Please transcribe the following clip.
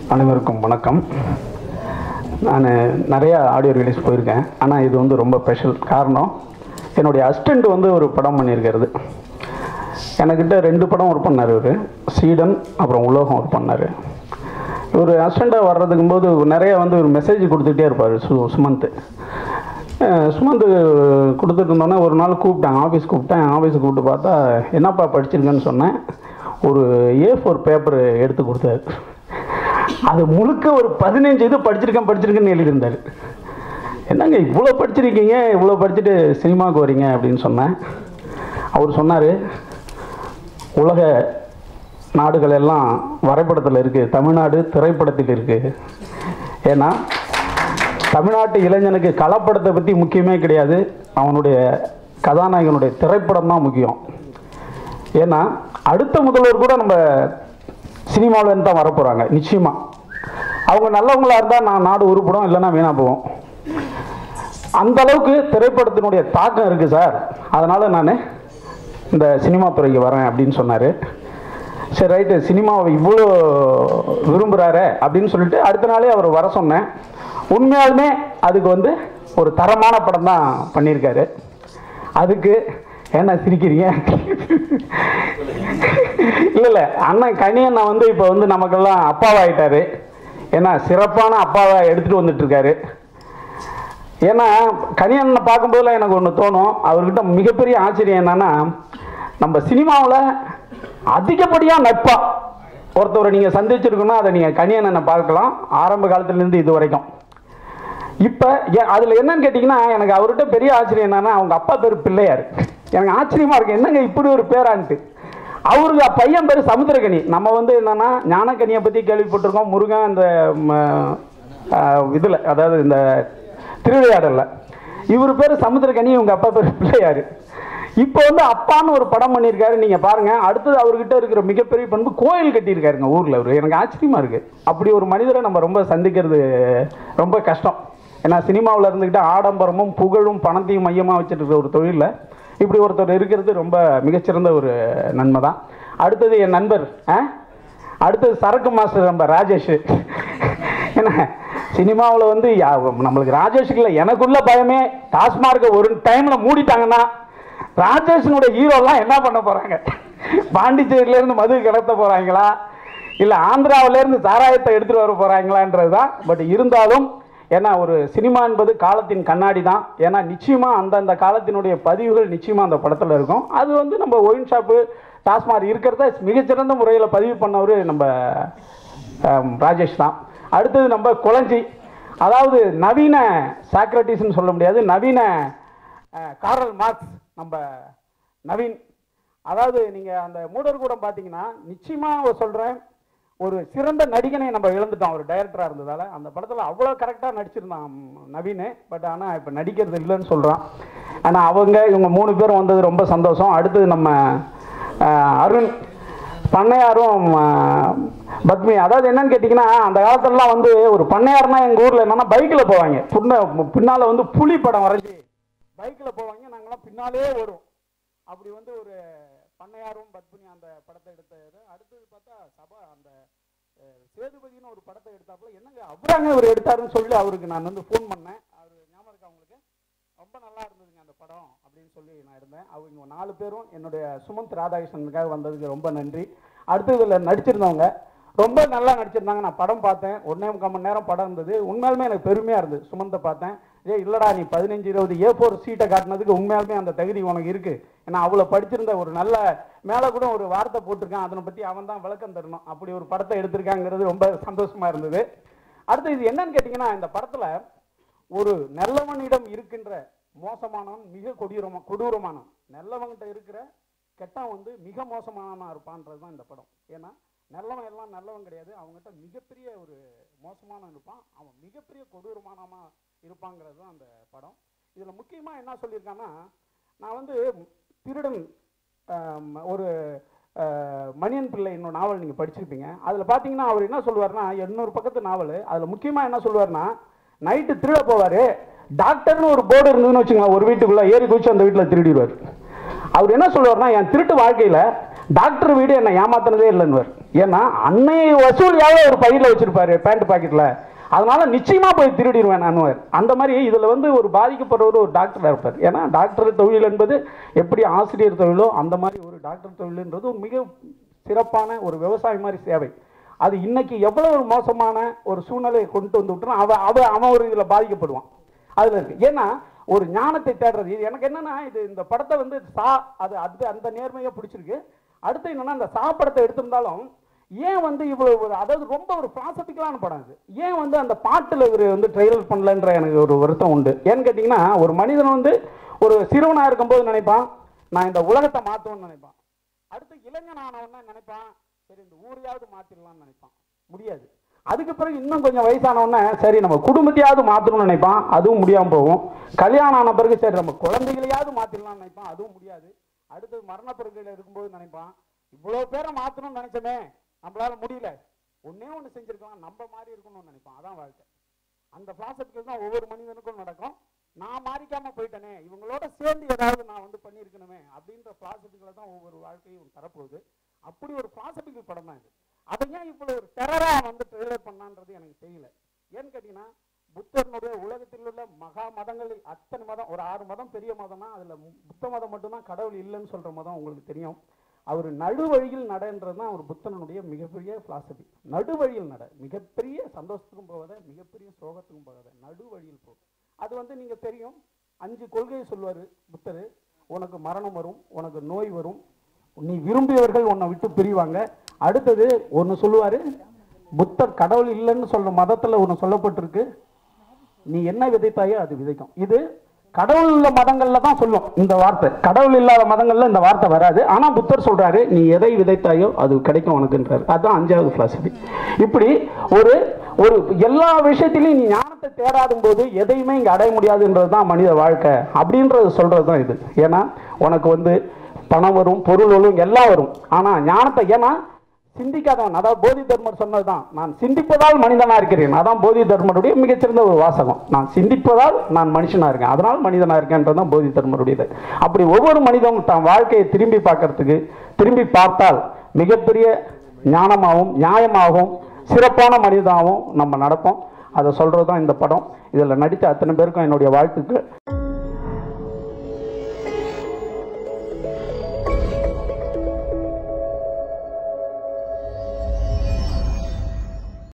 அனைவருக்கும் வணக்கம் நான் நிறைய ஆடியோ ரிலீஸ் போயிருக்கேன் ஆனால் இது வந்து ரொம்ப ஸ்பெஷல் காரணம் என்னுடைய அசிஸ்டண்ட் வந்து ஒரு படம் பண்ணியிருக்கிறது எனக்கிட்ட ரெண்டு படம் ஒர்க் பண்ணார் இவர் சீடன் அப்புறம் உலோகம் ஒர்க் பண்ணார் இவர் அசிஸ்டண்ட்டாக வர்றதுக்கும் போது நிறைய வந்து ஒரு மெசேஜ் கொடுத்துட்டே இருப்பார் சு சுமந்த் அஹ் சுமந்த் கொடுத்துட்டு இருந்தோன்னே ஒரு நாள் கூப்பிட்டேன் ஆஃபீஸ் கூப்பிட்டேன் ஆஃபீஸ் கூப்பிட்டு பார்த்தா என்னப்பா படிச்சிருக்கேன்னு சொன்னேன் ஒரு ஏ ஃபோர் பேப்பர் எடுத்து கொடுத்தாரு அது முழுக்க ஒரு பதினஞ்சு இது படிச்சிருக்கேன் படிச்சிருக்கேன்னு எழுதியிருந்தார் என்னங்க இவ்வளோ படிச்சிருக்கீங்க இவ்வளோ படிச்சுட்டு சினிமாவுக்கு வரீங்க அப்படின்னு சொன்னேன் அவர் சொன்னார் உலக நாடுகள் எல்லாம் வரைபடத்தில் இருக்குது தமிழ்நாடு திரைப்படத்தில் இருக்குது ஏன்னா தமிழ்நாட்டு இளைஞனுக்கு கலப்படத்தை பற்றி முக்கியமே கிடையாது அவனுடைய கதாநாயகனுடைய திரைப்படம் தான் முக்கியம் ஏன்னா அடுத்த முதல்வர் கூட நம்ம சினிமாவிலேருந்து தான் வரப்போகிறாங்க நிச்சயமாக அவங்க நல்லவங்களா இருந்தால் நான் நாடு உருப்படும் இல்லைன்னா வீணாக போவோம் அந்த அளவுக்கு திரைப்படத்தினுடைய தாக்கம் இருக்குது சார் அதனால் நான் இந்த சினிமா துறைக்கு வரேன் அப்படின்னு சொன்னார் சரி ரைட்டு சினிமாவை இவ்வளோ விரும்புகிறாரு அப்படின்னு சொல்லிட்டு அடுத்த நாளே அவர் வர சொன்னேன் உண்மையாலுமே அதுக்கு வந்து ஒரு தரமான படம் தான் பண்ணியிருக்காரு அதுக்கு என்ன சிரிக்கிறீங்க இல்லை இல்லை அண்ணன் கனி அண்ணன் வந்து இப்போ வந்து நமக்கெல்லாம் அப்பாவாயிட்டாரு ஏன்னா சிறப்பான அப்பாவை எடுத்துகிட்டு வந்துட்டு இருக்காரு ஏன்னா கனியண்ணனை பார்க்கும்போதுல எனக்கு ஒன்று தோணும் அவர்கிட்ட மிகப்பெரிய ஆச்சரியம் என்னன்னா நம்ம சினிமாவில் அதிகப்படியாக நட்பா ஒருத்தவரை நீங்கள் சந்திச்சிருக்கணும் அதை நீங்கள் கனியண்ணனை பார்க்கலாம் ஆரம்ப காலத்துலேருந்து இது வரைக்கும் இப்போ அதில் என்னன்னு கேட்டிங்கன்னா எனக்கு அவர்கிட்ட பெரிய ஆச்சரியம் என்னன்னா அவங்க அப்பா பேர் பிள்ளையார் எனக்கு ஆச்சரியமாக இருக்கு என்னங்க இப்படி ஒரு பேரான்ட்டு அவருக்கு பையன் பேர் சமுத்திரகனி நம்ம வந்து என்னன்னா ஞானக்கனியை பற்றி கேள்விப்பட்டிருக்கோம் முருகன் இந்த இதில் அதாவது இந்த திருவிளையாடலில் இவர் பேர் சமுத்திரகனி இவங்க அப்பா பேர் பிள்ளையார் இப்போ வந்து அப்பான்னு ஒரு படம் பண்ணியிருக்காரு நீங்கள் பாருங்கள் அடுத்தது அவர்கிட்ட இருக்கிற மிகப்பெரிய பண்பு கோயில் கட்டியிருக்காருங்க ஊரில் அவர் எனக்கு ஆச்சரியமாக இருக்குது அப்படி ஒரு மனிதரை நம்ம ரொம்ப சந்திக்கிறது ரொம்ப கஷ்டம் ஏன்னா சினிமாவில் இருந்துக்கிட்டு ஆடம்பரமும் புகழும் பணத்தையும் மையமாக வச்சுட்டு இருக்கிற ஒரு தொழிலில் இப்படி ஒருத்தர் இருக்கிறது ரொம்ப மிகச்சிறந்த ஒரு நன்மை தான் அடுத்தது என் நண்பர் ஆ அடுத்தது சரக்கு மாஸ்டர் நம்ம ராஜேஷ் என்ன சினிமாவில் வந்து யா- நம்மளுக்கு ராஜேஷுக்கு இல்லை எனக்குள்ள பயமே டாஸ்மார்க்கை ஒரு டைமில் மூடிட்டாங்கன்னா ராஜேஷனுடைய ஹீரோலாம் என்ன பண்ண போகிறாங்க பாண்டிச்சேரியிலேருந்து மது கடத்த போகிறாங்களா இல்லை ஆந்திராவிலேருந்து சாராயத்தை எடுத்துகிட்டு வர போகிறாங்களான்றது தான் பட் இருந்தாலும் ஏன்னா ஒரு சினிமா என்பது காலத்தின் கண்ணாடி தான் ஏன்னா நிச்சயமாக அந்தந்த காலத்தினுடைய பதிவுகள் நிச்சயமாக அந்த படத்தில் இருக்கும் அது வந்து நம்ம ஒயின் ஷாப்பு டாஸ்மாக் இருக்கிறத மிகச்சிறந்த முறையில் பதிவு பண்ணவர் நம்ம ஆம், ராஜேஷ் தான் அடுத்தது நம்ம குளஞ்சி அதாவது நவீன சாக்ரட்டிஸ்னு சொல்ல முடியாது நவீன அஹ், காரல் மார்க்ஸ் நம்ம நவீன் அதாவது நீங்கள் அந்த மூடர்கூடம் பார்த்தீங்கன்னா நிச்சயமாக சொல்கிறேன் ஒரு சிறந்த நடிகனை நம்ம இழந்துட்டோம் ஒரு டைரக்டராக இருந்ததால் அந்த படத்தில் அவ்வளோ கரெக்டாக நடிச்சிருந்தான் நவீன் பட் ஆனால் இப்போ நடிக்கிறது இல்லைன்னு சொல்கிறான் ஆனால் அவங்க இவங்க மூணு பேரும் வந்தது ரொம்ப சந்தோஷம் அடுத்தது நம்ம அஹ், அருண் பண்ணையாரும் அஹ், பத்மி அதாவது என்னன்னு கேட்டிங்கன்னா அந்த காலத்துலலாம் வந்து ஒரு பண்ணையார்னா எங்கள் ஊரில் என்னன்னா பைக்கில் போவாங்க புண்ண பின்னால் வந்து புலி படம் வரைஞ்சி பைக்கில் போவாங்க நாங்களாம் பின்னாலே வரும் அப்படி வந்து ஒரு பண்ணையாரும் பத்மினி அந்த படத்தை எடுத்தாரு அடுத்தது பார்த்தா சபா அந்த அஹ், சேதுபதினு ஒரு படத்தை எடுத்தாப்புல என்னங்க அவராங்க இவர் எடுத்தாருன்னு சொல்லி அவருக்கு நான் வந்து ஃபோன் பண்ணேன் அவர் ஞாபகம் இருக்கா உங்களுக்கு ரொம்ப நல்லா இருந்ததுங்க அந்த படம் அப்படின்னு சொல்லி நான் இருந்தேன் அவங்க நாலு பேரும் என்னுடைய சுமந்த் ராதாகிருஷ்ணனுக்காக வந்ததுக்கு ரொம்ப நன்றி அடுத்து இதில் நடிச்சிருந்தவங்க ரொம்ப நல்லா நடிச்சிருந்தாங்க நான் படம் பார்த்தேன் ஒன்றே முக்கால் மணி நேரம் படம் இருந்தது உண்மையாலுமே எனக்கு பெருமையாக இருந்தது சுமந்தை பார்த்தேன் ஏ இல்லடா நீ பதினஞ்சு இருபது ஏ ஃபோர் சீட்டை காட்டினதுக்கு உண்மையாலுமே அந்த தகுதி உனக்கு இருக்கு ஏன்னா அவ்வளோ படிச்சிருந்த ஒரு நல்ல மேலே கூட ஒரு வார்த்தை போட்டிருக்கான் அதனை பற்றி அவன் தான் விளக்கம் தரணும் அப்படி ஒரு படத்தை எடுத்திருக்காங்கிறது ரொம்ப சந்தோஷமா இருந்தது அடுத்து இது என்னன்னு கேட்டிங்கன்னா இந்த படத்தில் ஒரு நல்லவனிடம் இருக்கின்ற மோசமானவன் மிக கொடூரமா கொடூரமானவன் நல்லவன்கிட்ட இருக்கிற கெட்டவன் வந்து மிக மோசமானவனா இருப்பான்றது தான் இந்த படம் ஏன்னா நல்லவன் எல்லாம் நல்லவன் கிடையாது அவங்ககிட்ட மிகப்பெரிய ஒரு மோசமானவன் இருப்பான் அவன் மிகப்பெரிய கொடூரமானவனா இருப்பாங்கிறது தான் அந்த படம் இதில் முக்கியமாக என்ன சொல்லியிருக்கான்னா நான் வந்து திருடன் ஆம், ஒரு அஹ், மணியன் பிள்ளை இன்னொரு நாவல் நீங்கள் படிச்சிருப்பீங்க அதில் பார்த்தீங்கன்னா அவர் என்ன சொல்லுவார்னா எண்ணூறு பக்கத்து நாவல் அதில் முக்கியமாக என்ன சொல்லுவார்னா நைட்டு திருட போவார் டாக்டர்னு ஒரு போர்டு இருந்ததுன்னு வச்சுங்களேன் ஒரு வீட்டுக்குள்ளே ஏறி குதிச்சு அந்த வீட்டில் திருடிடுவார் அவர் என்ன சொல்லுவார்னா என் திருட்டு வாழ்க்கையில் டாக்டர் வீடு என்னை ஏமாத்தினதே இல்லைன்னு ஏன்னா அன்னையை வசூலியாவே ஒரு பையில வச்சிருப்பாரு பேண்ட் பாக்கெட்ல அதனால நிச்சயமா போய் திருடிடுவேன் நானுவார் அந்த மாதிரி இதுல வந்து ஒரு பாதிக்கப்படுறவர் ஒரு டாக்டரா இருப்பார் ஏன்னா டாக்டர் தொழில் என்பது எப்படி ஆசிரியர் தொழிலோ அந்த மாதிரி ஒரு டாக்டர் தொழில்ன்றது ஒரு மிக சிறப்பான ஒரு விவசாயி மாதிரி சேவை அது இன்னைக்கு எவ்வளவு ஒரு மோசமான ஒரு சூழ்நிலையை கொண்டு வந்து விட்டுனா அவ அவ அவன் ஒரு இதுல பாதிக்கப்படுவான் அதுல இருக்கு ஏன்னா ஒரு ஞானத்தை தேடுறது இது எனக்கு என்னன்னா இது இந்த படத்தை வந்து சா அது அது அந்த நேர்மையா பிடிச்சிருக்கு அடுத்து என்னன்னா இந்த சா படத்தை எடுத்திருந்தாலும் ஏன் வந்து இவ்வளவு ஒரு அதாவது ரொம்ப ஒரு பிலாசபிக்கலான படம் இது ஏன் வந்து அந்த பாட்டுல இவர் வந்து ட்ரெய்லர் பண்ணலன்ற எனக்கு ஒரு வருத்தம் உண்டு ஏன்னு கேட்டிங்கன்னா ஒரு மனிதன் வந்து ஒரு சிறுவனா இருக்கும்போது நினைப்பான் நான் இந்த உலகத்தை மாற்றுவேன்னு நினைப்பான் அடுத்து இளைஞன் ஆனவன நினைப்பான் சரி இந்த ஊரையாவது மாத்திரலாம்னு நினைப்பான் முடியாது அதுக்கு பிறகு இன்னும் கொஞ்சம் வயசானவொடனே சரி நம்ம குடும்பத்தையாவது மாற்றணும்னு நினைப்பான் அதுவும் முடியாமல் போகும் கல்யாணம் ஆன பிறகு சரி நம்ம குழந்தைகளையாவது மாத்திரலாம்னு நினைப்பான் அதுவும் முடியாது அடுத்து மரண பிறகுல இருக்கும்போது நினைப்பான் இவ்வளோ பேரை மாற்றணும்னு நினைச்சோமே நம்மளால முடியல ஒண்ணே ஒன்று செஞ்சிருக்கலாம் நம்ம மாதிரி இருக்கணும்னு நினைப்பான் அதான் வாழ்க்கை அந்த பிலாசபிக்கல் தான் ஒவ்வொரு மனிதனுக்கும் நடக்கும் நான் மாறிக்காம போயிட்டேனே இவங்களோட சேர்ந்து ஏதாவது நான் வந்து பண்ணியிருக்கணுமே அப்படின்ற பிலாசபிக்கலை தான் ஒவ்வொரு வாழ்க்கையும் தரப்போகுது அப்படி ஒரு பிலாசபிக்கல் படம் தான் இது அதை ஏன் இவ்வளோ ஒரு டெரரா வந்து ட்ரெய்லர் பண்ணான்றது எனக்கு தெரியல ஏன்னு கேட்டீங்கன்னா புத்தர்னுடைய உலகத்தில் உள்ள மகா மதங்களில் அத்தனை மதம் ஒரு ஆறு மதம் பெரிய மதம்னா அதுல மு- புத்த மதம் மட்டும்தான் கடவுள் இல்லைன்னு சொல்ற மதம் உங்களுக்கு தெரியும் அவர் நடுவழியில் நடன்றது தான் ஒரு புத்தனுடைய மிகப்பெரிய பிலாசபி நடுவழியில் நட மிகப்பெரிய சந்தோஷத்துக்கும் போகாத மிகப்பெரிய சோகத்துக்கும் போகாத நடுவழியில் போ அது வந்து நீங்க தெரியும் அஞ்சு கொள்கையை சொல்லுவாரு புத்தர் உனக்கு மரணம் வரும் உனக்கு நோய் வரும் நீ விரும்பியவர்கள் உன்னை விட்டு பிரிவாங்க அடுத்தது ஒன்று சொல்லுவாரு புத்தர் கடவுள் இல்லைன்னு சொல்ற மதத்துல ஒன்று சொல்லப்பட்டிருக்கு நீ என்ன விதைத்தாயோ அது விதைக்கும் இது கடவுள் உள்ள மதங்கள்ல தான் சொல்லும் இந்த வார்த்தை கடவுள் இல்லாத மதங்கள்ல இந்த வார்த்தை வராது ஆனா புத்தர் சொல்றாரு நீ எதை விதைத்தாயோ அது கிடைக்கும் உனக்குன்றாரு அதுதான் அஞ்சாவது பிலாசபி இப்படி ஒரு ஒரு எல்லா விஷயத்திலையும் நீ ஞானத்தை தேடாதும் போது எதையுமே இங்க அடைய முடியாதுன்றது தான் மனித வாழ்க்கை அப்படின்றது சொல்றது தான் இது ஏன்னா உனக்கு வந்து பணம் வரும் பொருள் வரும் எல்லாம் வரும் ஆனா ஞானத்தை ஏன்னா சிந்திக்காதவன் அதாவது போதி தர்மர் சொன்னதுதான் நான் சிந்திப்பதால் மனிதனா இருக்கிறேன் அதான் போதி தர்மருடைய மிகச்சிறந்த ஒரு வாசகம் நான் சிந்திப்பதால் நான் மனுஷனா இருக்கேன் அதனால் மனிதனா இருக்கேன்றது தான் போதி தர்மருடையது அப்படி ஒவ்வொரு மனிதனும் தன் வாழ்க்கையை திரும்பி பார்க்கறதுக்கு திரும்பி பார்த்தால் மிகப்பெரிய ஞானமாகவும் நியாயமாகவும் சிறப்பான மனிதனாகவும் நம்ம நடப்போம் அதை சொல்றது தான் இந்த படம் இதில் நடித்த அத்தனை பேருக்கும் என்னுடைய வாழ்த்துக்கள்